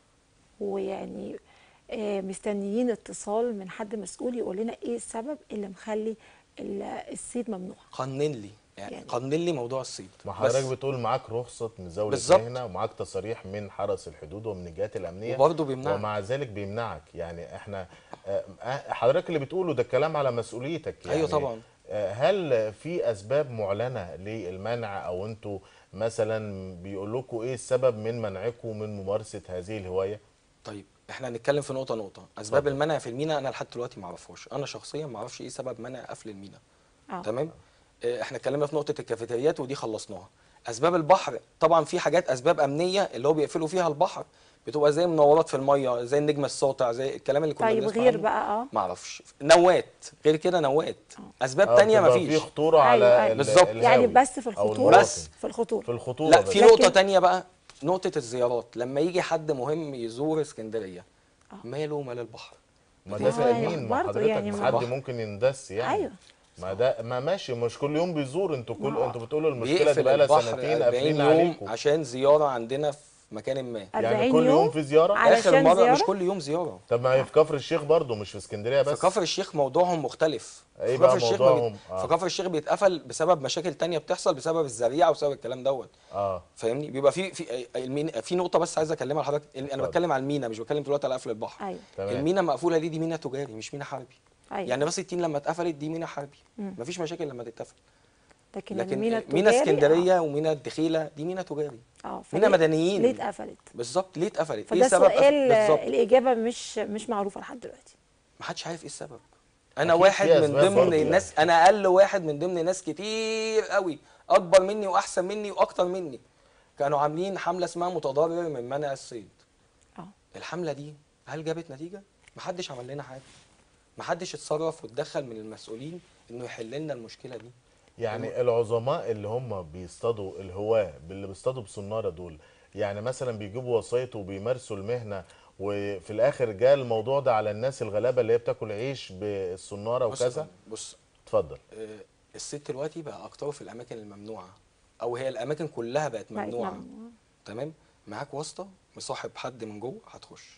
ويعني آه، مستنيين اتصال من حد مسؤول يقول لنا ايه السبب اللي مخلي ال- الصيد ممنوع قنن لي يعني يعني- قنن لي موضوع الصيد ما بس. حضرتك بتقول معاك رخصه مزاوله بالظبط. مهنه ومعاك تصاريح من حرس الحدود ومن الجهات الامنيه وبرضه بيمنعك. ومع ذلك بيمنعك يعني احنا آه، آه، حضرتك اللي بتقوله ده الكلام على مسؤوليتك يعني أيوة طبعاً. آه، هل في اسباب معلنه للمنع او انتوا مثلا بيقول لكم ايه السبب من منعكم من ممارسه هذه الهوايه طيب احنا هنتكلم في نقطه نقطه اسباب اتفضل. المنع في المينا انا لحد دلوقتي ما اعرفهاش انا شخصيا ما اعرفش ايه سبب منع قفل المينا اه تمام اه، احنا اتكلمنا في نقطه الكافيتريات ودي خلصناها اسباب البحر طبعا في حاجات اسباب امنيه اللي هو بيقفلوا فيها البحر بتبقى زي منورات في الميه زي النجم الساطع زي الكلام اللي كنا طيب بنسمع غير عنه. بقى اه ما اعرفش نوات غير كده نوات اسباب آه، تانية ما بتبقى في فيش خطوره على أيوة، أيوة. ال- بالظبط. الهاوي يعني بس في أو الخطوره المواطن. بس. في الخطوره في الخطوره لا بس. في لكن- نقطه تانية بقى نقطه الزيارات لما يجي حد مهم يزور اسكندريه ماله مال البحر ما ده في آه، امين ما برضه حضرتك يعني ما ما- حد ممكن يندس يعني أيوة. ما ده ما ماشي مش كل يوم بيزور انتوا كل ما هو انتوا بتقولوا المشكله دي بيقفل بقى لها البحر سنتين 40 قافلين يوم عليكم عشان زياره عندنا في مكان ما يعني 40 كل يوم يوم في زياره على- اخر علشان مره زيارة؟ مش كل يوم زياره طب ما هي في كفر الشيخ برضو مش في اسكندريه بس في كفر الشيخ موضوعهم مختلف إيه في بقى كفر الشيخ ما موضوعهم؟ بيت... آه. في كفر الشيخ بيتقفل بسبب مشاكل تانية بتحصل بسبب الزريعه وبسبب الكلام دوت اه فاهمني بيبقى في في المين... في نقطه بس عايز اكلمها لحضرتك انا اتفضل. بتكلم على المينا مش بتكلم دلوقتي على قفل البحر ايوه تمام المينا مقفوله ليه دي مينا تجاري مش مينا حربي ايوه يعني راس التين لما اتقفلت دي مينا حربي مم. مفيش مشاكل لما تتقفل لكن, لكن المينا مينا التجاري، اسكندريه ومينا الدخيله دي مينا تجاري اه اه مينا فليه- مدنيين ليه اتقفلت بالظبط ليه اتقفلت فده سبب قفل- سؤال بالظبط الاجابه مش مش معروفه لحد دلوقتي ما حدش عارف ايه السبب انا أكيد واحد في من أسباب ضمن برضه الناس يعني. انا اقل واحد من ضمن ناس كتير قوي اكبر مني واحسن مني واكتر مني كانوا عاملين حمله اسمها متضرر من منع الصيد اه الحمله دي هل جابت نتيجه محدش عمل لنا حاجه محدش اتصرف واتدخل من المسؤولين انه يحل لنا المشكله دي يعني العظماء اللي هم بيصطادوا الهواة اللي بيصطادوا بصناره دول يعني مثلا بيجيبوا وسايط وبيمارسوا المهنه وفي الاخر جاء الموضوع ده على الناس الغلابه اللي هي بتاكل عيش بالصناره بص يا وكذا فندم، بص اتفضل آه، الصيد دلوقتي بقى اكتر في الاماكن الممنوعه او هي الاماكن كلها بقت بقت ممنوعه ممنوعة. تمام معاك واسطه مصاحب حد من جوه هتخش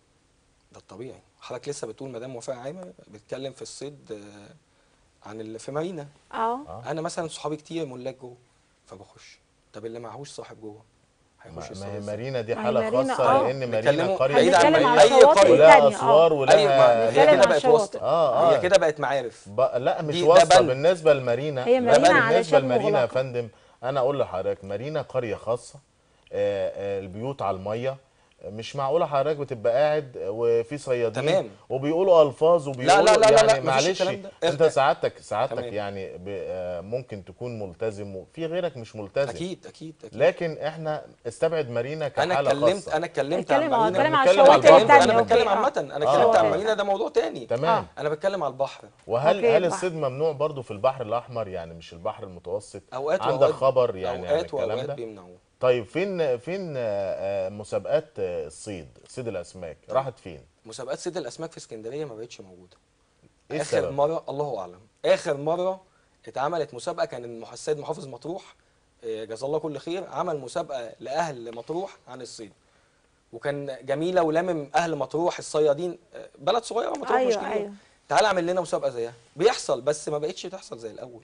ده الطبيعي حضرتك لسه بتقول مدام وفاء عامر بتتكلم في الصيد آه، عن اللي في مارينا اه انا مثلا صحابي كتير ملاك جوه فبخش طب اللي معهوش صاحب جوه هيخش ما ما يصطاد هي إزاي؟ مارينا دي ما هي حاله مارينا، خاصه آه. لان مارينا بيتكلموا قريه بعيد عن هنتكلم على أي الشواطئ قرية. ولها التانية اسوار اه ايوه ما ولها هي نتكلم كده عن بقت الشواطئ. واسطه اه هي اه كده بقت معارف ب... لا مش دي- ده واسطه بند. بالنسبه لمارينا هي لا، مارينا بالنسبه علشان لمارينا يا مغلقة. فندم انا اقول لحضرتك مارينا قريه خاصه آه، آه، البيوت على الميه مش معقوله حضرتك بتبقى قاعد وفي صيادين تمام. وبيقولوا الفاظ وبيقولوا لا، لا، لا، يعني لا، مفيش معلش الكلام ده. انت إحنا- سعادتك سعادتك تمام. يعني ب... آه، ممكن تكون ملتزم وفي غيرك مش ملتزم اكيد اكيد اكيد لكن احنا استبعد مارينا انا كحاله اتكلمت خاصه انا اتكلمت اتكلم عن اه مارينا اتكلم على بنتكلم على الشواطئ البحر. التانية انا بتكلم اوكي، عامه اه. انا آه. اتكلمت عن شواطئ. مارينا ده موضوع تاني تمام انا بتكلم على البحر وهل أوكي، هل البحر. الصيد ممنوع برضو في البحر الاحمر يعني مش البحر المتوسط اوقات عندك وأوقات خبر يعني عن اوقات الكلام واوقات ده بيمنعوه طيب فين فين آه، آه، مسابقات آه، الصيد صيد الاسماك راحت فين مسابقات صيد الاسماك في اسكندريه ما بقتش موجوده ايه اخر السبب مره الله اعلم اخر مره اتعملت مسابقه كان المح- السيد محافظ مطروح آه، جزاه الله كل خير عمل مسابقه لاهل مطروح عن الصيد وكان جميله ولامم اهل مطروح الصيادين آه، بلد صغيره مطروح مش ايوه كبيره ايوه تعال اعمل لنا مسابقه زيها بيحصل بس ما بقتش تحصل زي الاول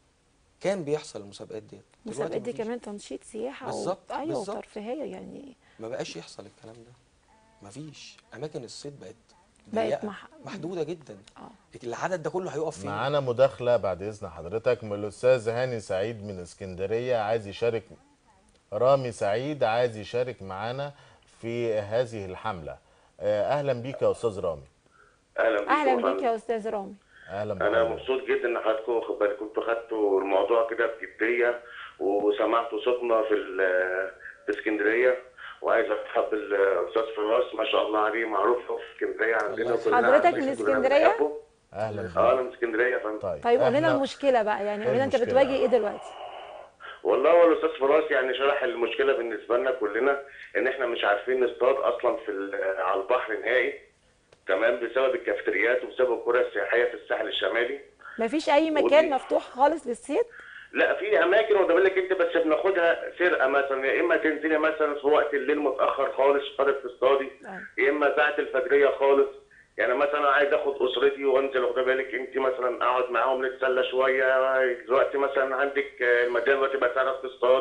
كان بيحصل المسابقات ديت دلوقتي المسابقات دي مفيش. كمان تنشيط سياحه و- بالظبط، ايوه بالظبط. وترفيهيه يعني ما بقاش يحصل الكلام ده مفيش اماكن الصيد بقت بقت ضيقة، مح- محدوده جدا اه العدد ده كله هيقف فين معانا مداخله بعد اذن حضرتك من الاستاذ هاني سعيد من اسكندريه عايز يشارك رامي سعيد عايز يشارك معانا في هذه الحمله آه، اهلا بيك يا استاذ رامي اهلا بيك اهلا وفندم. بيك يا استاذ رامي اهلا انا بحضرتك مبسوط جدا ان حضراتكم واخد بالك كنتوا خدتوا الموضوع كده بجديه وسمعتوا صوتنا في ال- في اسكندريه وعايز ارحب بالاستاذ فراس ما شاء الله عليه معروف في اسكندريه عندنا الله كلنا حضرتك عارفين من كلنا اسكندرية؟ بنحبه. اهلا اه بيك انا من اسكندريه يا فندم طيب طيب قول لنا إحنا- المشكله بقى يعني إيه قول لنا انت المشكلة؟ بتواجه ايه دلوقتي والله هو الاستاذ فراس يعني شرح المشكله بالنسبه لنا كلنا ان احنا مش عارفين نصطاد اصلا في ال- على البحر نهائي تمام بسبب الكافتريات وبسبب القرى السياحيه في الساحل الشمالي مفيش اي مكان ودي- مفتوح خالص للصيد لا في اماكن واخد بالك انت بس بناخدها سرقه مثلا يا اما تنزلي مثلا في وقت الليل متاخر خالص قريه تصطادي أيوة. يا اما ساعه الفجريه خالص يعني مثلا عايز اخد اسرتي وانزل واخد بالك انت مثلا اقعد معاهم نتسلى شويه دلوقتي مثلا عندك آه، المدينه دلوقتي بقى تعرف تصطاد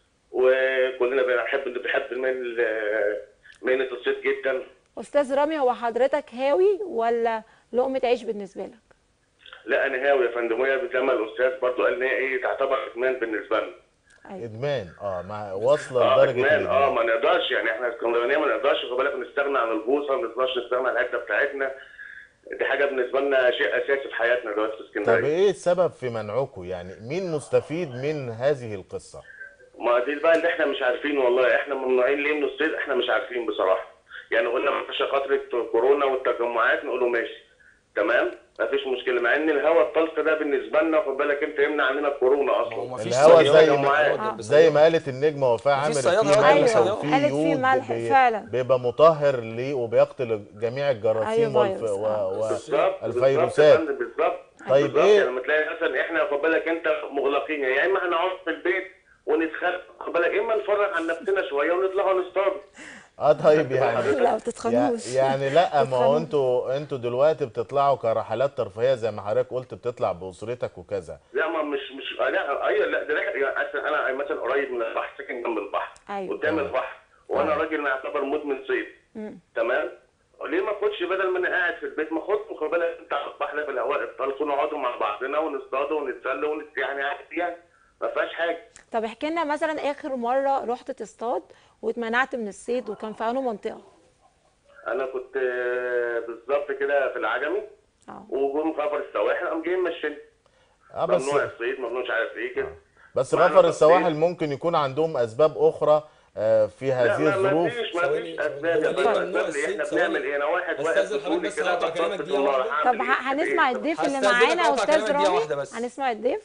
وكلنا بنحب بنحب المهن مهنه الصيد جدا استاذ رامي هو حضرتك هاوي ولا لقمه عيش بالنسبه لك لا انا هاوي يا فندم وهي زي ما الاستاذ برضو قال ان هي ايه تعتبر ادمان بالنسبه لنا ايوه ادمان اه مع واصله اه لدرجه ادمان اه الادمان ما نقدرش يعني احنا اسكندرانيه ما نقدرش خد بالك نستغنى عن البوصه ما نقدرش نستغنى عن العده بتاعتنا دي حاجه بالنسبه لنا شيء اساسي في حياتنا دلوقتي في طب اسكندريه ايه السبب في منعكم يعني مين مستفيد من هذه القصه ما دي بقى اللي احنا مش عارفين والله احنا ممنوعين ليه من الصيد احنا مش عارفين بصراحه يعني قلنا عشان خاطر كورونا والتجمعات نقول له ماشي تمام مفيش مشكله مع ان الهواء الطلق ده بالنسبه لنا خد بالك انت يمنع عندنا الكورونا ما هو اصلا مفيش الهوا صياد زي تجمعات. ما آه. زي ما قالت النجمه وفاء عامر مفيش في صياد ملح هيقعد أيوة. وفي قالت فيه يود ملح بي- فعلا. بيبقى مطهر ليه وبيقتل جميع الجراثيم أيوة والف... فيروس. و... آه. و... بالظبط الفيروسات. بالظبط يا فندم، بالظبط طيب بالظبط إيه؟ يعني لما تلاقي مثلا احنا خد بالك انت مغلقين يا اما هنقعد في البيت ونتخانق خد بالك يا اما نفرغ عن نفسنا شويه ونطلع نصطاد اه طيب يعني لا ما تتخانقوش يع- يعني لا ما هو تتخانقوا. انتوا انتوا دلوقتي بتطلعوا كرحلات ترفيهيه زي ما حضرتك قلت بتطلع باسرتك وكذا لا ما مش مش لا ايوه لا ده رحلة- يعني أصل انا مثلا قريب من البحر ساكن جنب البحر أيوة. قدام البحر وانا آه. راجل يعتبر مدمن صيد تمام ليه ما اخدش بدل ما انا قاعد في البيت ما اخد خد بالك انت على البحر في الهواء الطلق ونقعدوا مع بعضنا ونصطادوا ونتسلى ونت يعني عادي يعني ما فيهاش حاجه طب احكي لنا مثلا اخر مره رحت تصطاد واتمنعت من الصيد وكان في انه منطقه انا كنت آه، بالظبط كده في العجمي اه وجم غفر السواحل قام جايين ماشيين اه بس ممنوع الصيد ممنوع مش عارف ايه كده بس معنا غفر تصوير. السواحل ممكن يكون عندهم اسباب اخرى آه، في لا هذه ما ما الظروف فيش ما ثواني، فيش ثواني. اسباب هو يا ليه فندم ممنوع اسباب ايه احنا الصيد؟ بنعمل ثواني. ايه انا واحد أستاذ واقف الحضرتك بطولي بس كده هقطع بصفت كلامك دقيقة النار واحدة. هعمل طب إيه؟ ه- هنسمع إيه؟ الضيف اللي هستأذنك معانا أقطع استاذ كلامك دقيقة رامي واحدة بس. هنسمع الضيف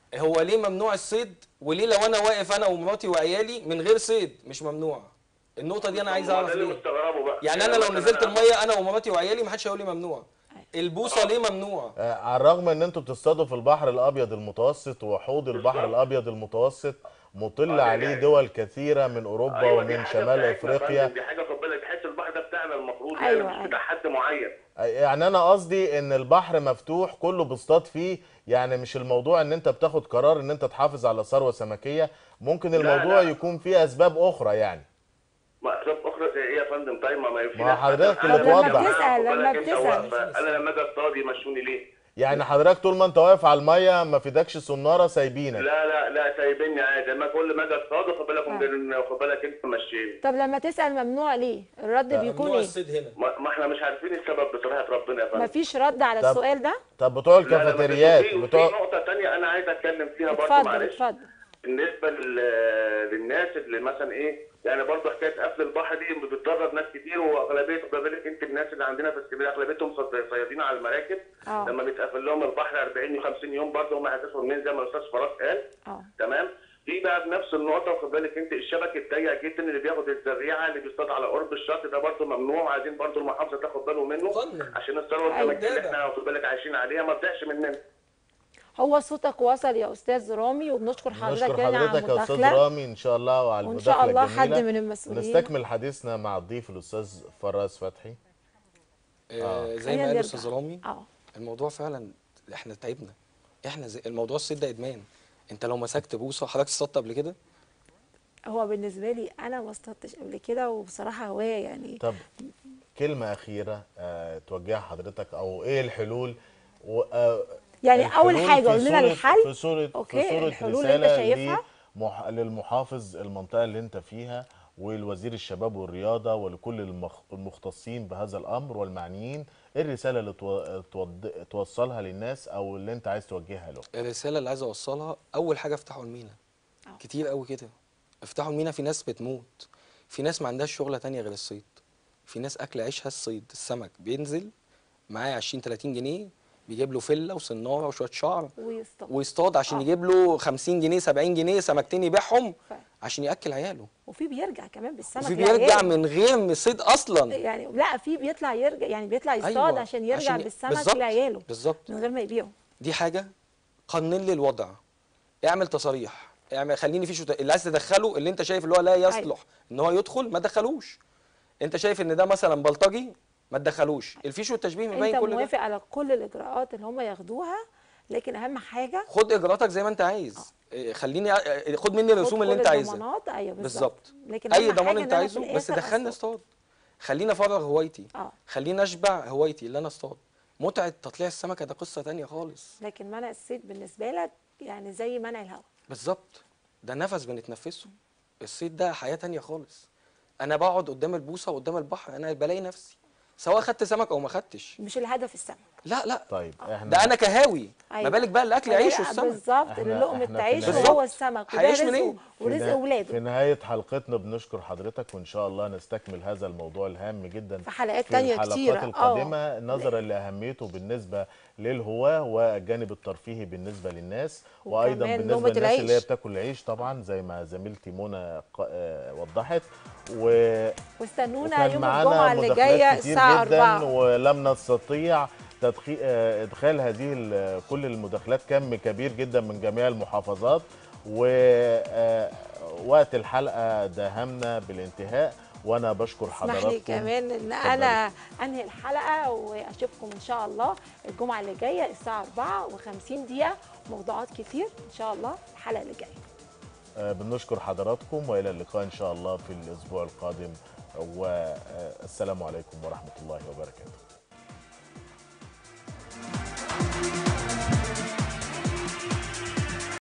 هو ليه ممنوع الصيد وليه لو انا واقف انا ومراتي وعيالي من غير صيد مش ممنوع النقطه دي انا عايز هو اعرف ده اللي ليه مستغربه بقى يعني انا لو مثلاً نزلت أنا- الميه انا ومراتي وعيالي ما حدش هيقول لي ممنوع البوصه ليه ممنوع آه، على الرغم ان انتوا بتصطادوا في البحر الابيض المتوسط وحوض البحر بالظبط. الابيض المتوسط مطل آه، عليه يعني- دول كثيره من اوروبا أيوة، دي ومن حاجة شمال بتاعتنا يا افريقيا فندم، دي حاجه خد بالك تحس البحر ده بتاعنا المفروض أيوة، يعني مش أيوة. بتاع حد معين يعني انا قصدي ان البحر مفتوح كله بيصطاد فيه يعني مش الموضوع ان انت بتاخد قرار ان انت تحافظ على ثروه سمكيه ممكن لا، الموضوع لا. يكون فيه اسباب اخرى يعني ما اسباب اخرى زي ايه يا فندم طيب ما ما في ما ناس حضرتك مثلاً اللي أنا توضح. يا جماعة، لما خد بالك أنت بتسأل. واقفة، انا لما اجي اصطاد يمشوني ليه؟ يعني حضرتك طول ما انت واقف على الميه ما فيدكش سناره سايبينك لا لا لا سايبيني عادي ما كل ما اجي اصطاد خد بالك آه. خد بالك انت مشيني طب لما تسال ممنوع ليه الرد بيكون ممنوع ايه الصيد هنا ما, ما احنا مش عارفين السبب بصراحه ربنا يا فندم مفيش رد على طب- السؤال ده طب بتوع لا، لا، ما في- الكافيتريات في- في بتوع نقطه ثانيه انا عايز اتكلم فيها برضه اتفضل معلش اتفضل بالنسبه لل- للناس اللي مثلا ايه يعني برضه حكايه قفل البحر دي بتضرر ناس كتير واغلبيه خد بالك انت الناس اللي عندنا في اسكندريه اغلبيتهم صيد- صيادين على المراكب اه لما بيتقفل لهم البحر 40 و50 يوم برضه هم هيحسسوا منين زي ما الاستاذ فراس قال اه تمام في بقى بنفس النقطه خد بالك انت الشبك الضيق جدا اللي بياخد الزريعه اللي بيصطاد على قرب الشط ده برضه ممنوع وعايزين برضه المحافظه تاخد باله منه قانون. عشان الثروه أيوة. السمكيه اللي احنا خد بالك عايشين عليها ما تضيعش مننا هو صوتك وصل يا استاذ رامي وبنشكر حضرتك نشكر يعني على حضرتك يا استاذ المداخله رامي ان شاء الله وعلى وان شاء المداخله الله حد الجميلة. من المسؤولين نستكمل حديثنا مع الضيف الاستاذ فراس فتحي آه زي خلينا ما قال نرجع. استاذ رامي اه الموضوع فعلا احنا تعبنا احنا زي الموضوع الصيد ده ادمان انت لو مسكت بوصه حضرتك اصطدت قبل كده هو بالنسبه لي انا ما اصطدتش قبل كده وبصراحه هوايه يعني طب كلمه اخيره آه توجهها حضرتك او ايه الحلول و آه يعني اول الحلول حاجه في قول لنا صورة- الحل في صورة أوكي، في صورة الحلول اللي أنت رسالة شايفها. لمح... للمحافظ المنطقة اللي أنت فيها والوزير الشباب والرياضة ولكل المخ... المختصين بهذا الأمر والمعنيين إيه الرسالة اللي تو... تود... توصلها للناس أو اللي أنت عايز توجهها له الرساله اللي عايز اوصلها اول حاجه افتحوا المينا آه. كتير قوي كده افتحوا المينا في ناس بتموت في ناس ما عندهاش شغله تانية غير الصيد في ناس اكل عيشها الصيد السمك بينزل معاه 20 30 جنيه بيجيب له فله وصناره وشويه شعر ويصطاد ويصطاد عشان آه. يجيب له 50 جنيه 70 جنيه سمكتين يبيعهم فعلا. عشان ياكل عياله وفي بيرجع كمان بالسمك وفي لعياله. بيرجع من غير صيد اصلا يعني لا في بيطلع يرجع يعني بيطلع يصطاد أيوة، عشان يرجع عشان ي- بالسمك بالظبط، لعياله بالظبط من غير ما يبيعه دي حاجه قنن لي الوضع اعمل تصاريح اعمل خليني في شو اللي عايز تدخله اللي انت شايف اللي هو لا يصلح أيوة. ان هو يدخل ما تدخلوش انت شايف ان ده مثلا بلطجي ما تدخلوش الفيش والتشبيه انت مبين كل ده موافق على كل الاجراءات اللي هم ياخدوها لكن اهم حاجه خد اجراءاتك زي ما انت عايز إيه، خليني إيه، خد مني الرسوم خد اللي كل انت عايزها الضمانات ايوه بالظبط لكن اي أهم ضمان حاجة انت إن أنا في عايزه بس الآخر دخلني أصطاد. اصطاد خليني افرغ هوايتي اه خليني اشبع هوايتي اللي انا اصطاد متعه تطليع السمكه ده قصه تانية خالص لكن منع الصيد بالنسبه لك يعني زي منع الهواء بالظبط ده نفس بنتنفسه الصيد ده حياه تانية خالص انا بقعد قدام البوصه وقدام البحر انا بلاقي نفسي سواء خدت سمك او ما خدتش مش الهدف السمك لا لا طيب إحنا ده انا كهاوي ما أيوة. بالك بقى الاكل فهي- عيش والسمك بالظبط إحنا- اللي لقمه إحنا في عيشه النهاية- هو السمك وده هيعيش رزقه منين؟ في ورزق نه- اولاده في نهاية حلقتنا بنشكر حضرتك وإن شاء الله نستكمل هذا الموضوع الهام جدا في حلقات في تانية الحلقات كتيرة. القادمة آه. نظرا لأهميته بالنسبة للهواة والجانب الترفيهي بالنسبة للناس وأيضا وكمان بالنسبة لقمة للناس اللي هي العيش. بتاكل العيش طبعا زي ما زميلتي منى ق- آه، وضحت و واستنونا وكان يوم معانا الجمعه اللي مداخلات جايه كتير الساعه جدا 4 ولم نستطيع تدخي... آه، ادخال هذه ال- كل المداخلات كم كبير جدا من جميع المحافظات ووقت الحلقه داهمنا بالانتهاء وانا بشكر اسمح لي حضراتكم كمان ان اتفضلي. انا انهي الحلقه واشوفكم ان شاء الله الجمعه اللي جايه الساعه 4 و50 دقيقه موضوعات كتير ان شاء الله الحلقه اللي جايه آه، بنشكر حضراتكم والى اللقاء ان شاء الله في الاسبوع القادم والسلام عليكم ورحمه الله وبركاته